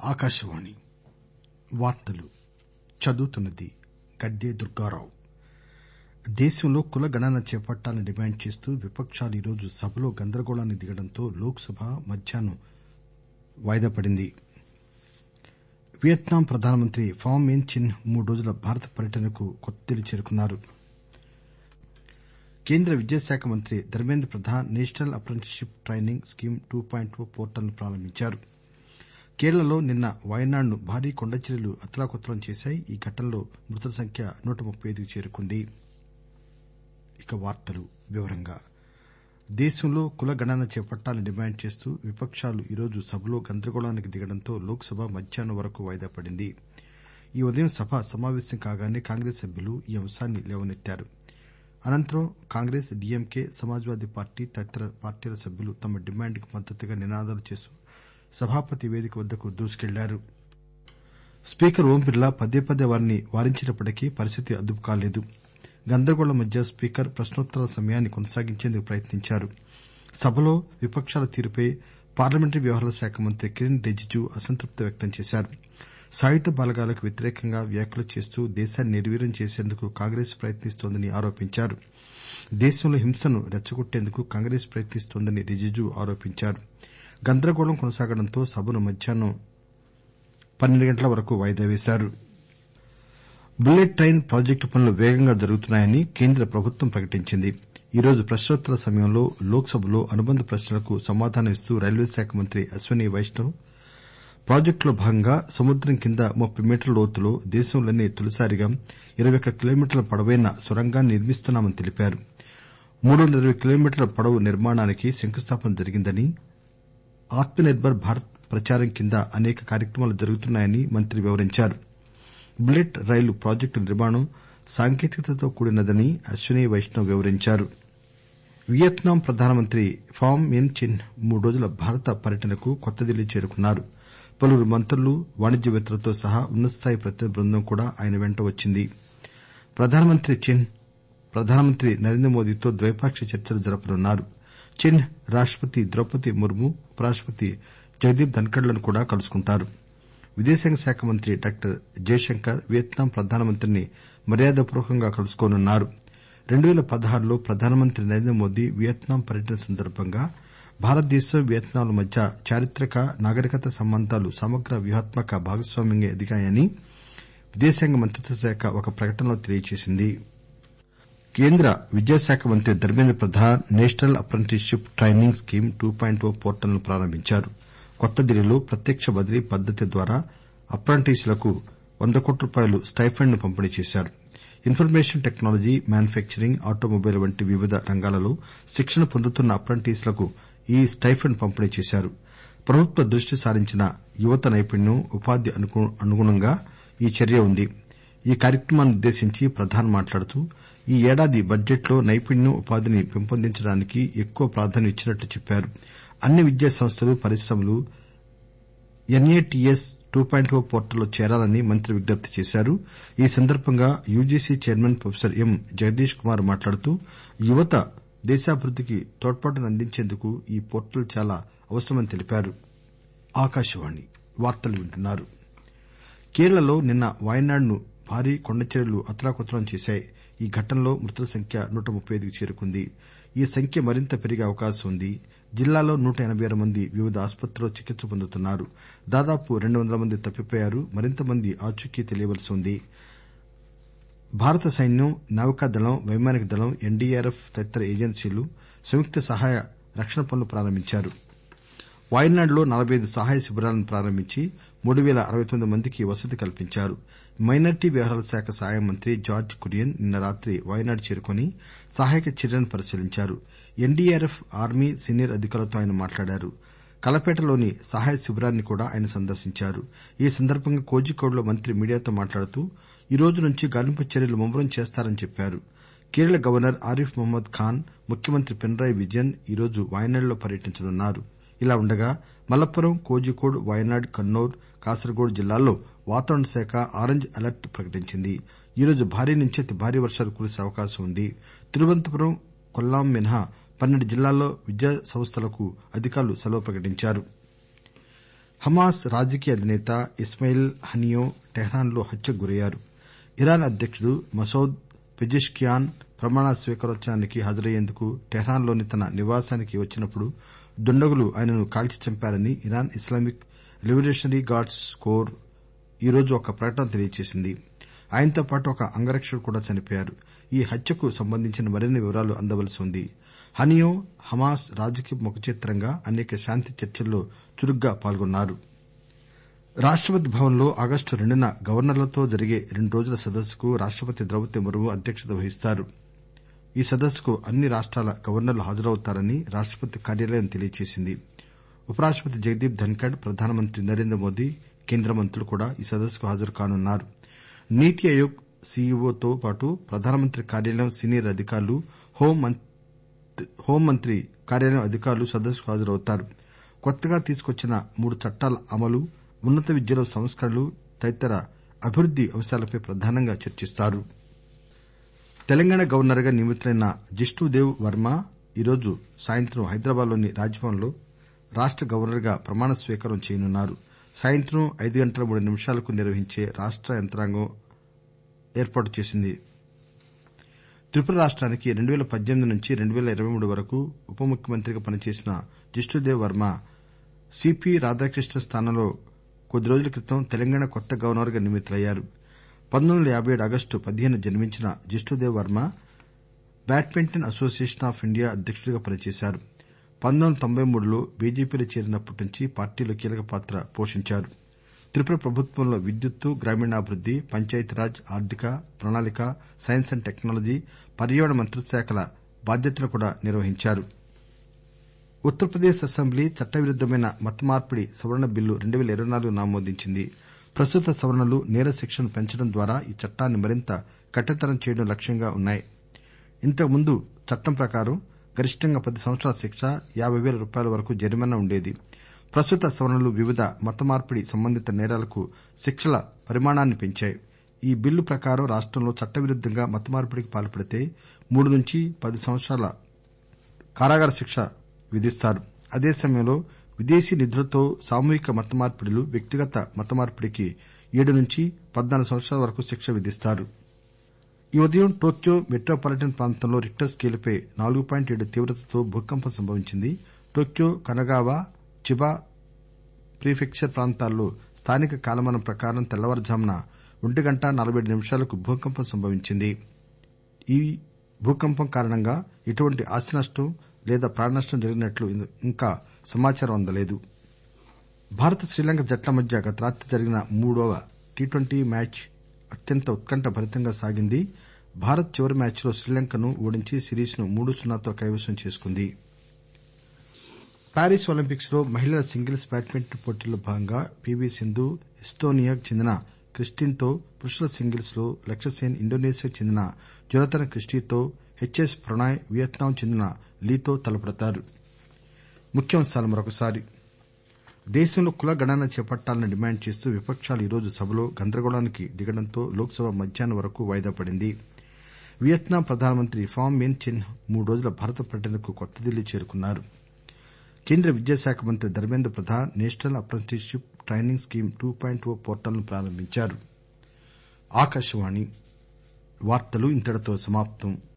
ఆకాశవాణి వార్తలు చదువుతున్నది గద్దె దుర్గారావు దేశంలో కుల గణన చేపట్టాలని డిమాండ్ చేస్తూ విపకాలు ఈరోజు సభలో గందరగోళానికి దిగడంతో లోక్ సభ మధ్యాహ్నం వాయిదా పడింది వియత్నాం ప్రధానమంత్రి ఫామ్ మిన్ చిన్ మూడు రోజుల భారత పర్యటనకు కొత్తదిల్లీ చేరుకున్నారు కేంద్ర విద్యాశాఖ మంత్రి Dharmendra Pradhan national apprenticeship training scheme two point O portal ను ప్రారంభించారు కేరళలో నిన్న వయనాడ్ను భారీ కొండచర్యలు అతలాకుతలం చేశాయి ఈ ఘటనలో మృతుల సంఖ్య నూట ముప్పై ఐదుకు చేరుకుంది దేశంలో కుల గణన చేపట్టాలని డిమాండ్ చేస్తూ విపకాలు ఈరోజు సభలో గందరగోళానికి దిగడంతో లోక్ సభ మధ్యాహ్నం వరకు వాయిదా పడింది ఈ ఉదయం సభ సమావేశం కాగానే కాంగ్రెస్ సభ్యులు ఈ అంశాన్ని లేవనెత్తారు అనంతరం కాంగ్రెస్ డీఎంకే సమాజ్ వాదీ పార్టీ తదితర పార్టీల సభ్యులు తమ డిమాండ్ కి మద్దతుగా నినాదాలు చేస్తూ సభాపతి వేదిక వద్దకు దూసుకెళ్లారు స్పీకర్ ఓం బిర్లా పదే పదే వారిని వారించినప్పటికీ పరిస్థితి అదుపు కాలేదు గందరగోళం మధ్య స్పీకర్ ప్రశ్నోత్తరాల సమయాన్ని కొనసాగించేందుకు ప్రయత్నించారు సభలో విపకాల తీరుపై పార్లమెంటరీ వ్యవహారాల శాఖ మంత్రి కిరణ్ రిజిజు అసంతృప్తి వ్యక్తం చేశారు సాయుధ బలగాలకు వ్యతిరేకంగా వ్యాఖ్యలు చేస్తూ దేశాన్ని నిర్వీర్యం చేసేందుకు కాంగ్రెస్ ప్రయత్నిస్తోందని ఆరోపించారు దేశంలో హింసను రెచ్చగొట్టేందుకు కాంగ్రెస్ ప్రయత్నిస్తోందని రిజిజు ఆరోపించారు గందరగోళం కొనసాగడంతో సభను మధ్యాహ్నం పన్నెండు గంటల వరకు వాయిదా వేశారు బుల్లెట్ ట్రైన్ ప్రాజెక్టు పనులు వేగంగా జరుగుతున్నాయని కేంద్ర ప్రభుత్వం ప్రకటించింది ఈరోజు ప్రశ్నోత్తరాల సమయంలో లోక్ సభలో అనుబంధ ప్రశ్నలకు సమాధానమిస్తూ రైల్వే శాఖ మంత్రి అశ్వనీ వైష్ణవ్ ప్రాజెక్టులో భాగంగా సముద్రం కింద ముప్పై మీటర్ల లోతులో దేశంలోనే తొలిసారిగా ఇరవై ఒక్క కిలోమీటర్ల పొడవైన సొరంగాన్ని నిర్మిస్తున్నామని తెలిపారు మూడు వందల ఇరవై కిలోమీటర్ల పొడవు నిర్మాణానికి శంకుస్థాపన జరిగిందని ఆత్మ నిర్బర్ భారత్ ప్రచారం కింద అనేక కార్యక్రమాలు జరుగుతున్నాయని మంత్రి వివరించారు బుల్లెట్ రైలు ప్రాజెక్టు నిర్మాణం సాంకేతికతతో కూడినదని అశ్వనీ వైష్ణవ్ వివరించారు వియత్నాం ప్రధానమంత్రి ఫామ్ మిన్ చిన్ మూడు రోజుల భారత పర్యటనకు కొత్తదిల్లీ చేరుకున్నారు పలువురు మంత్రులు వాణిజ్యవేత్తలతో సహా ఉన్నతస్థాయి ప్రతినిధి బృందం కూడా ఆయన వెంట వచ్చింది ప్రధానమంత్రి చిన్ ప్రధానమంత్రి నరేంద్రమోదీతో ద్వైపాక్షిక చర్చలు జరపనున్నారు చిన్ రాష్టపతి ద్రౌపది ముర్ము ఉపరాష్టపతి జగదీప్ ధన్కడ్ లను కూడా కలుసుకుంటారు విదేశాంగ శాఖ మంత్రి డాక్టర్ జయశంకర్ వియత్నాం ప్రధానమంత్రిని మర్యాదపూర్వకంగా కలుసుకోనున్నారు రెండు పేల పదహారులో ప్రధానమంత్రి నరేంద్రమోదీ వియత్నాం పర్యటన సందర్బంగా భారతదేశం వియత్నాంల మధ్య చారిత్రక నాగరికత సంబంధాలు సమగ్ర వ్యూహాత్మక భాగస్వామ్యంగా ఎదిగాయని విదేశాంగ మంత్రిత్వ శాఖ ఒక ప్రకటనలో తెలియజేసింది కేంద్ర విద్యాశాఖ మంత్రి Dharmendra Pradhan national apprenticeship training scheme two point O portal ను ప్రారంభించారు కొత్తదిల్లీలో ప్రత్యక్ష బదిలీ పద్దతి ద్వారా అప్రెంటిస్లకు వంద కోట్ల రూపాయల స్టైఫండ్ ను పంపిణీ చేశారు ఇన్ఫర్మేషన్ టెక్నాలజీ మ్యానుఫ్యాక్చరింగ్ ఆటోమొబైల్ వంటి వివిధ రంగాలలో శిక్షణ పొందుతున్న అప్రెంటిస్లకు ఈ స్టైఫండ్ పంపిణీ చేశారు ప్రభుత్వం దృష్టి సారించిన యువత నైపుణ్యం ఉపాధికి అనుగుణంగా ఈ చర్య ఉంది ఈ కార్యక్రమాన్నుద్దేశించి ప్రధాన్ మాట్లాడుతూ ఈ ఏడాది బడ్జెట్ లో నైపుణ్యం ఉపాధిని పెంపొందించడానికి ఎక్కువ ప్రాధాన్యం ఇచ్చినట్లు చెప్పారు అన్ని విద్యాసంస్థలు పరిశ్రమలు ఎన్ఏటీఎస్ టూ పాయింట్ ఓ పోర్టల్లో చేరాలని మంత్రి విజ్ఞప్తి చేశారు ఈ సందర్బంగా UGC chairman professor M Jagadish Kumar మాట్లాడుతూ యువత దేశాభివృద్దికి తోడ్పాటునందించేందుకు ఈ పోర్టల్ చాలా అవసరమని తెలిపారు కేరళలో నిన్న వయనాడ్ను భారీ కొండచర్యలు అతలాకుతలం చేశాయి ఈ ఘటనలో మృతుల సంఖ్య నూట ముప్పై ఐదుకు చేరుకుంది ఈ సంఖ్య మరింత పెరిగే అవకాశం ఉంది జిల్లాలో నూట ఎనబై ఆరు మంది వివిధ ఆసుపత్రుల్లో చికిత్స పొందుతున్నారు దాదాపు రెండు వందల మంది తప్పిపోయారు మరింత మంది ఆచూకీ తెలియవలసి ఉంది భారత సైన్యం నావికాదళం వైమానిక దళం ఎన్డీఆర్ఎఫ్ తదితర ఏజెన్సీలు సంయుక్త సహాయ రక్షణ పనులు ప్రారంభించారు వాయనాడ్లో నలబై ఐదు సహాయ శిబిరాలను ప్రారంభించి మూడు పేల అరవై తొమ్మిది మందికి వసతి కల్పించారు మైనార్టీ వ్యవహారాల శాఖ సహాయ మంత్రి జార్జ్ కురియన్ నిన్న రాత్రి వయనాడ్ చేరుకుని సహాయక చర్యలను పరిశీలించారు ఎన్డీఆర్ఎఫ్ ఆర్మీ సీనియర్ అధికారులతో ఆయన మాట్లాడారు కలపేటలోని సహాయ శిబిరాన్ని కూడా ఆయన సందర్శించారు ఈ సందర్బంగా కోజికోడ్లో మంత్రి మీడియాతో మాట్లాడుతూ ఈ రోజు నుంచి గాలింపు చర్యలు ముమ్మరం చేస్తారని చెప్పారు కేరళ గవర్నర్ ఆరిఫ్ మహ్మద్ ఖాన్ ముఖ్యమంత్రి పినరాయి విజయన్ ఈరోజు వాయనాడ్లో పర్యటించనున్నారు ఇలా ఉండగా మలప్పురం కోజికోడ్ వయనాడ్ కన్నౌర్ కాసర్గోడ్ జిల్లాల్లో వాతావరణ శాఖ ఆరెంజ్ అలర్ట్ ప్రకటించింది ఈరోజు భారీ నుంచి అతి భారీ వర్షాలు కురిసే అవకాశం ఉంది తిరువనంతపురం కొల్లాం మినహా పన్నెండు జిల్లాల్లో విద్యాసంస్థలకు అధికారులు సెలవు ప్రకటించారు హమాస్ రాజకీయ అధినేత ఇస్మాయిల్ హనియో టెహ్రాన్ లో హత్యకు గురయ్యారు ఇరాన్ అధ్యకుడు మసౌద్ పెజిష్కియాన్ ప్రమాణ స్వీకారోత్సవానికి హాజరయ్యేందుకు టెహ్రాన్ లోని తన నివాసానికి వచ్చినప్పుడు దుండగులు ఆయనను కాల్చి చంపారని ఇరాన్ ఇస్లామిక్ లిబరేషనరీ గార్డ్స్ కోర్ ఈరోజు ఒక ప్రకటనలో తెలియజేసింది ఆయనతో పాటు ఒక అంగరక్షకుడు కూడా చనిపోయారు ఈ హత్యకు సంబంధించిన మరిన్ని వివరాలు అందవలసి ఉంది హనియో హమాస్ రాజకీయ ముఖచిత్రంగా అనేక శాంతి చర్చల్లో చురుగ్గా పాల్గొన్నారు రాష్టపతి భవన్ లో ఆగస్టు రెండున గవర్నర్లతో జరిగే రెండు రోజుల సదస్సుకు రాష్టపతి ద్రౌపది ముర్ము అధ్యక్షత వహిస్తారు ఈ సదస్సుకు అన్ని రాష్టాల గవర్నర్లు హాజరవుతారని రాష్టపతి కార్యాలయం తెలియజేసింది ఉపరాష్టపతి జగదీప్ ధన్కడ్ ప్రధానమంత్రి నరేంద్ర మోదీ కేంద్ర మంత్రులు కూడా ఈ సదస్సుకు హాజరు కానున్నారు నీతి ఆయోగ్ సీఈఓతో పాటు ప్రధానమంత్రి కార్యాలయం సీనియర్ అధికారులు హోంమంత్రి కార్యాలయం అధికారులు సదస్సుకు హాజరవుతారు కొత్తగా తీసుకొచ్చిన మూడు చట్టాల అమలు ఉన్నత విద్యలో సంస్కరణలు తదితర అభివృద్ది అంశాలపై ప్రధానంగా చర్చిస్తారు తెలంగాణ గవర్నర్ గా నియమితులైన జిష్ణుదేవ్ వర్మ ఈరోజు సాయంత్రం హైదరాబాద్ లోని రాజ్ భవన్ లో రాష్ట గవర్నర్ గా ప్రమాణ స్వీకారం చేయనున్నారు సాయంత్రం ఐదు గంటల మూడు నిమిషాలకు నిర్వహించే రాష్ట యంత్రాంగం ఏర్పాటు చేసింది త్రిపుర రాష్టానికి రెండు పేల పద్దెనిమిది నుంచి రెండు పేల ఇరవై మూడు వరకు ఉప ముఖ్యమంత్రిగా పనిచేసిన జిష్ణుదేవ్ వర్మ సిపి రాధాకృష్ణన్ స్థానంలో కొద్ది రోజుల క్రితం తెలంగాణ కొత్త గవర్నర్ గా నియమితులయ్యారు పంతొమ్మిది వందల యాబై ఏడు ఆగస్టు పదిహేనున జన్మించిన Jishnu Dev Varma badminton association of India అధ్యకుడిగా పనిచేశారు పంతొమ్మిది వందల తొంభై మూడులో బీజేపీలో చేరినప్పటి నుంచి పార్టీలో కీలక పాత్ర పోషించారు త్రిపుర ప్రభుత్వంలో విద్యుత్తు గ్రామీణాభివృద్ది పంచాయతీరాజ్ ఆర్థిక ప్రణాళిక సైన్స్ అండ్ టెక్నాలజీ పర్యావరణ మంత్రిత్వశాఖల బాధ్యతలు కూడా నిర్వహించారు ఉత్తరప్రదేశ్ అసెంబ్లీ చట్టవిరుద్దమైన మతమార్పిడి సవరణ బిల్లు రెండు పేల ఇరవై నాలుగును ఆమోదించింది ప్రస్తుత సవరణలు నేర శిక్షను పెంచడం ద్వారా ఈ చట్టాన్ని మరింత కఠినతరం చేయడం లక్ష్యంగా ఉన్నాయి ఇంతకుముందు చట్టం ప్రకారం గరిష్టంగా పది సంవత్సరాల శిక్ష యాబై పేల రూపాయల వరకు జరిమానా ఉండేది ప్రస్తుత సవరణలు వివిధ మతమార్పిడి సంబంధిత నేరాలకు శిక్షల పరిమాణాన్ని పెంచాయి ఈ బిల్లు ప్రకారం రాష్టంలో చట్టవిరుద్దంగా మతమార్పిడికి పాల్పడితే మూడు నుంచి పది సంవత్సరాల కారాగార శిక్ష విధిస్తారు అదే సమయంలో విదేశీ నిధులతో సామూహిక మతమార్పిడులు వ్యక్తిగత మతమార్పిడికి ఏడు నుంచి పద్నాలుగు సంవత్సరాల వరకు శిక్ష విధిస్తారు ఈ ఉదయం టోక్యో మెట్రోపాలిటన్ ప్రాంతంలో రిక్టర్ స్కేలుపై నాలుగు పాయింట్ ఏడు తీవ్రతతో భూకంపం సంభవించింది టోక్యో కనగావా చిబా ప్రీఫెక్చర్ ప్రాంతాల్లో స్థానిక కాలమానం ప్రకారం తెల్లవారుజామున ఒంటి గంట నలబై ఏడు నిమిషాలకు భూకంపం సంభవించింది ఈ భూకంపం కారణంగా ఎటువంటి ఆస్తినష్టం లేదా ప్రాణనష్టం జరిగినట్లు ఇంకా సమాచారం అందలేదు భారత్ శ్రీలంక జట్ల మధ్య గత రాత్రి జరిగిన మూడవ టీ ట్వంటీ మ్యాచ్ అత్యంత ఉత్కంఠ భరితంగా సాగింది భారత్ చివరి మ్యాచ్ లో శ్రీలంకను ఓడించి సిరీస్ ను మూడు సున్నాతో కైవసం చేసుకుంది ప్యారిస్ ఒలింపిక్స్ లో మహిళల సింగిల్స్ బ్యాడ్మింటన్ పోటీల్లో భాగంగా పీవీ సింధు ఎస్తోనియాకు చెందిన క్రిస్టిన్ తో పురుషుల సింగిల్స్ లో లక్ష్యసేన్ ఇండోనేషియాకు చెందిన జొనాథన్ క్రిస్టీతో హెచ్ఎస్ ప్రణయ్ వియత్నాం చెందిన లీతో తలపడతారు దేశంలో కుల గణన చేపట్టాలని డిమాండ్ చేస్తూ విపకాలు ఈరోజు సభలో గందరగోళానికి దిగడంతో లోక్ సభ మధ్యాహ్నం వరకు వాయిదా పడింది వియత్నాం ప్రధానమంత్రి ఫామ్ మిన్ చిన్ మూడు రోజుల భారత పర్యటనకు కొత్తదిల్లీ చేరుకున్నారు కేంద్ర విద్యాశాఖ మంత్రి Dharmendra Pradhan national apprenticeship training scheme two point O portal ను ప్రారంభించారు